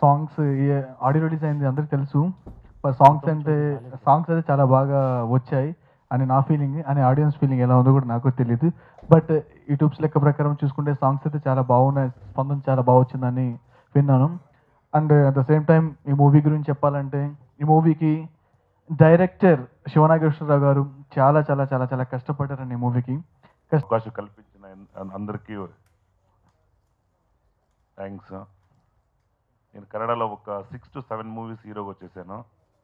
Songs audio release అయింది అందరికి తెలుసు సాంగ్స్ అంటే సాంగ్స్ అయితే చాలా బాగా వచ్చాయి అని నా ఫీలింగ్ అని ఆడియన్స్ ఫీలింగ్ ఎలా ఉందో కూడా నాకు తెలియదు బట్ యూట్యూబ్స్ లెక్క ప్రకారం చూసుకుంటే సాంగ్స్ అయితే చాలా బాగున్నాయి స్పందన చాలా బాగా వచ్చిందని విన్నాను and at the same time ఈ మూవీ గురించి చెప్పాలంటే ఈ మూవీకి డైరెక్టర్ శివనాగేశ్వరరావు గారు చాలా చాలా చాలా చాలా కష్టపడ్డారండి ఈ మూవీకి అవకాశం కల్పించిన అన్- అందరికీ థ్యాంక్స్ నేను కన్నడలో ఒక సిక్స్ టు సెవెన్ మూవీస్ హీరోగా వచ్చేసాను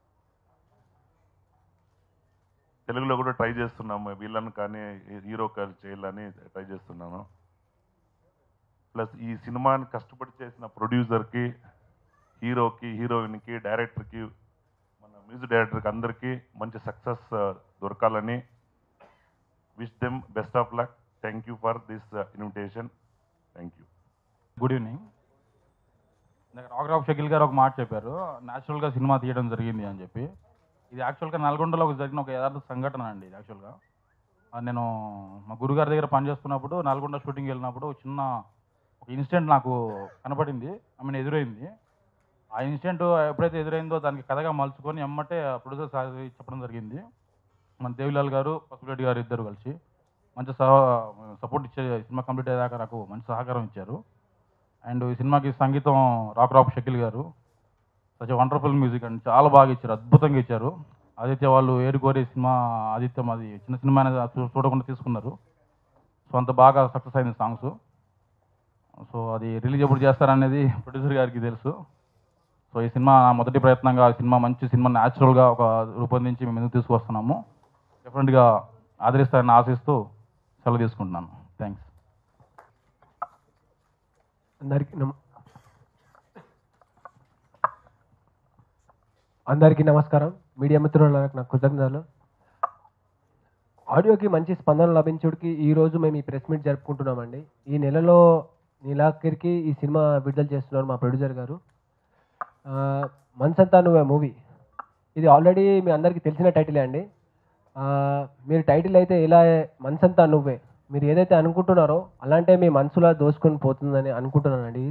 తెలుగులో కూడా ట్రై చేస్తున్నాము వీళ్ళని కానీ హీరో కానీ చేయాలని ట్రై చేస్తున్నాను ప్లస్ ఈ సినిమాని కష్టపడి చేసిన ప్రొడ్యూసర్కి హీరోకి హీరోయిన్కి డైరెక్టర్కి మన మ్యూజిక్ డైరెక్టర్కి అందరికీ మంచి సక్సెస్ దొరకాలని wish them best of luck thank you for this invitation thank you good evening ఇందాక రాఘరావు షకీల్ గారు ఒక మాట చెప్పారు న్యాచురల్గా సినిమా తీయడం జరిగింది అని చెప్పి ఇది యాక్చువల్గా నల్గొండలో ఒక జరిగిన ఒక యథార్థ సంఘటన అండి ఇది యాక్చువల్గా ఆ నేను మా గురుగారి దగ్గర పనిచేస్తున్నప్పుడు నల్గొండ షూటింగ్ వెళ్ళినప్పుడు ఒక చిన్న ఒక ఇన్సిడెంట్ నాకు కనపడింది ఐ మీన్ ఎదురైంది ఆ ఇన్సిడెంట్ ఎప్పుడైతే ఎదురైందో దానికి కథగా మలుచుకొని ఎమ్మటే ప్రొడ్యూసర్ సార్ చెప్పడం జరిగింది మన దేవిలాల్ గారు పసుపురెడ్డి గారు ఇద్దరు కలిసి మంచి సపోర్ట్ ఇచ్చే సినిమా కంప్లీట్ అయ్యాక నాకు మంచి సహకారం ఇచ్చారు అండ్ ఈ సినిమాకి సంగీతం రాక్ రాక్ షకిల్ గారు సచ్ వండర్ఫుల్ మ్యూజిక్ అండ్ చాలా బాగా ఇచ్చారు అద్భుతంగా ఇచ్చారు ఆదిత్య వాళ్ళు ఏరుకోరి సినిమా ఆదిత్యం అది చిన్న సినిమా అనేది చూ- చూడకుండా తీసుకున్నారు సో అంత బాగా సక్సెస్ అయింది సాంగ్స్ సో అది రిలీజ్ ఎప్పుడు చేస్తారనేది ప్రొడ్యూసర్ గారికి తెలుసు సో ఈ సినిమా నా మొదటి ప్రయత్నంగా ఈ సినిమా మంచి సినిమా న్యాచురల్గా ఒక రూపొందించి మేము ముందుకు తీసుకొస్తున్నాము డెఫినెట్గా ఆదరిస్తారని ఆశిస్తూ సెలవు తీసుకుంటున్నాను థ్యాంక్స్ అందరికీ నమ అందరికీ నమస్కారం మీడియా మిత్రులకు నా కృతజ్ఞతలు ఆడియోకి మంచి స్పందన లభించుడికి ఈ రోజు మేము ఈ ప్రెస్ మీట్ జరుపుకుంటున్నామండి ఈ నెలలో నీలాఖరికి ఈ సినిమా విడుదల చేస్తున్నారు మా ప్రొడ్యూసర్ గారు ఆ, మనసంతా నువ్వే మూవీ ఇది ఆల్రెడీ మీ అందరికీ తెలిసిన టైటిలే అండి ఆ, మీరు టైటిల్ అయితే ఇలా మనసంతా నువ్వే మీరు ఏదైతే అనుకుంటున్నారో అలాంటే మీ మనసులా దోసుకొని పోతుందని అనుకుంటున్నానండి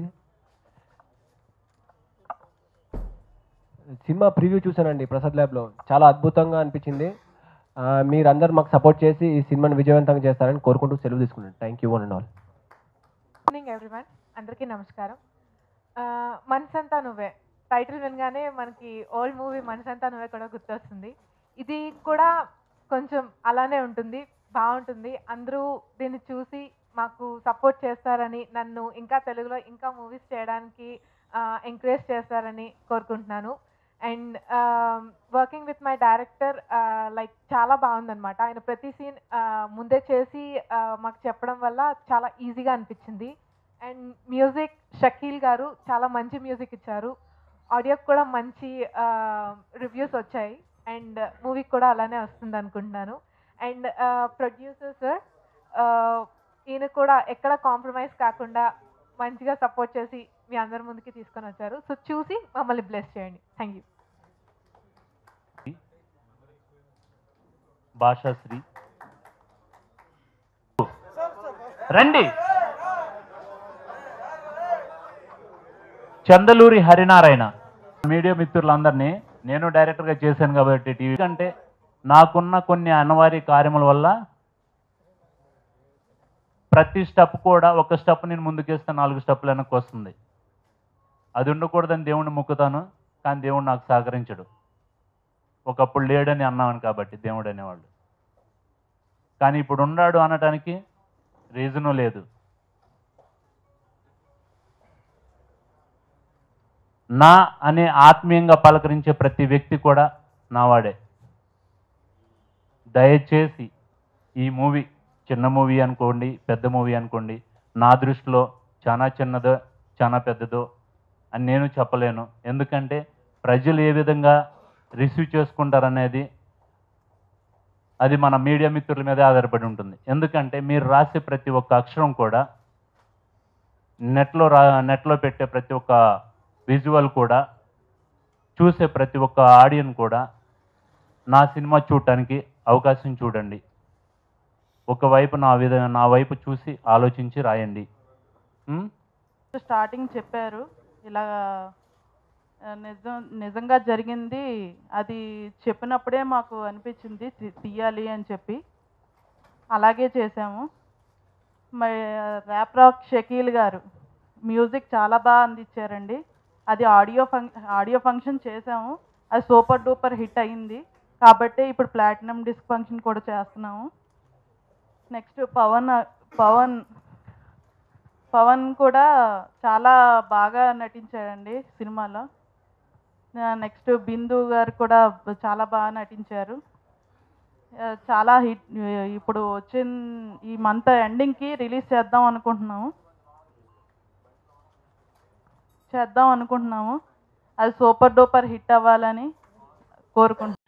సినిమా ప్రివ్యూ చూశానండి ప్రసాద్ ల్యాబ్లో చాలా అద్భుతంగా అనిపించింది ఆ, మీరందరూ మాకు సపోర్ట్ చేసి ఈ సినిమాని విజయవంతంగా చేస్తారని కోరుకుంటూ సెలవు తీసుకున్నాను thank you one and all evening everyone అందరికీ నమస్కారం ఆ, మనసంతా నువ్వే టైటిల్ వినగానే మనకి ఓల్డ్ మూవీ మనసంతా నువ్వే కూడా గుర్తొస్తుంది ఇది కూడా కొంచెం అలానే ఉంటుంది బాగుంటుంది అందరూ దీన్ని చూసి మాకు సపోర్ట్ చేస్తారని నన్ను ఇంకా తెలుగులో ఇంకా మూవీస్ చేయడానికి ఎంకరేజ్ చేస్తారని కోరుకుంటున్నాను and working with my director like చాలా బాగుందన్నమాట ఆయన ప్రతి సీన్ ముందే చేసి ఆ, మాకు చెప్పడం వల్ల చాలా ఈజీగా అనిపించింది అండ్ మ్యూజిక్ షకీల్ గారు చాలా మంచి మ్యూజిక్ ఇచ్చారు ఆడియోకి కూడా మంచి రివ్యూస్ వచ్చాయి అండ్ మూవీకి కూడా అలానే వస్తుంది అనుకుంటున్నాను అండ్ ప్రొడ్యూసర్ సార్ ఈయన కూడా ఎక్కడ కాంప్రమైజ్ కాకుండా మంచిగా సపోర్ట్ చేసి మీ అందరి ముందుకి తీసుకొని వచ్చారు సో చూసి మమ్మల్ని బ్లెస్ చేయండి థ్యాంక్ యూ భాషాశ్రీ రండి చందలూరి హరినారాయణ మీడియా మిత్రులందరినీ నేను డైరెక్టర్గా చేశాను కాబట్టి టీవీ అంటే నాకున్న కొన్ని అనివార్య కార్యముల వల్ల ప్రతి స్టెప్ కూడా ఒక స్టెప్ నేను ముందుకేస్తే నాలుగు స్టెప్లు వెనక్కి వస్తుంది అది ఉండకూడదని దేవుణ్ణి మొక్కుతాను కానీ దేవుడు నాకు సహకరించడు ఒకప్పుడు లేడని అన్నామని కాబట్టి దేవుడు అనేవాళ్ళు కానీ ఇప్పుడు ఉన్నాడు అనటానికి రీజను లేదు నా అనే ఆత్మీయంగా పలకరించే ప్రతి వ్యక్తి కూడా నావాడే దయచేసి ఈ మూవీ చిన్న మూవీ అనుకోండి పెద్ద మూవీ అనుకోండి నా దృష్టిలో చాలా చిన్నదో చాలా పెద్దదో అని నేను చెప్పలేను ఎందుకంటే ప్రజలు ఏ విధంగా రిసీవ్ చేసుకుంటారనేది అది మన మీడియా మిత్రుల మీద ఆధారపడి ఉంటుంది ఎందుకంటే మీరు రాసే ప్రతి ఒక్క అక్షరం కూడా నెట్లో రా నెట్లో పెట్టే ప్రతి ఒక్క విజువల్ కూడా చూసే ప్రతి ఒక్క ఆడియన్ కూడా నా సినిమా చూడటానికి అవకాశం చూడండి ఒకవైపు నా విధ నా వైపు చూసి ఆలోచించి రాయండి ఉం? స్టార్టింగ్ చెప్పారు ఇలా ఆ, నిజం నిజంగా జరిగింది అది చెప్పినప్పుడే మాకు అనిపించింది తీ- తీయాలి అని చెప్పి అలాగే చేసాము మరి ర్యాప్ రాక్ షకీల్ గారు మ్యూజిక్ చాలా బాగా అందించారండి అది ఆడియో ఫంక్ ఆడియో ఫంక్షన్ చేసాము అది సూపర్ డూపర్ హిట్ అయింది కాబట్టి ఇప్పుడు ప్లాటినం డిస్క్ ఫంక్షన్ కూడా చేస్తున్నాము నెక్స్ట్ పవన్ పవన్ పవన్ కూడా చాలా బాగా నటించాడండి సినిమాలో నెక్స్ట్ బిందు గారు కూడా చాలా బాగా నటించారు ఆ, చాలా హిట్ ఇప్పుడు వచ్చిన ఈ మంత్ ఎండింగ్కి రిలీజ్ చేద్దాం అనుకుంటున్నాము చేద్దాం అనుకుంటున్నాము అది సూపర్ డూపర్ హిట్ అవ్వాలని కోరుకుంటున్నాను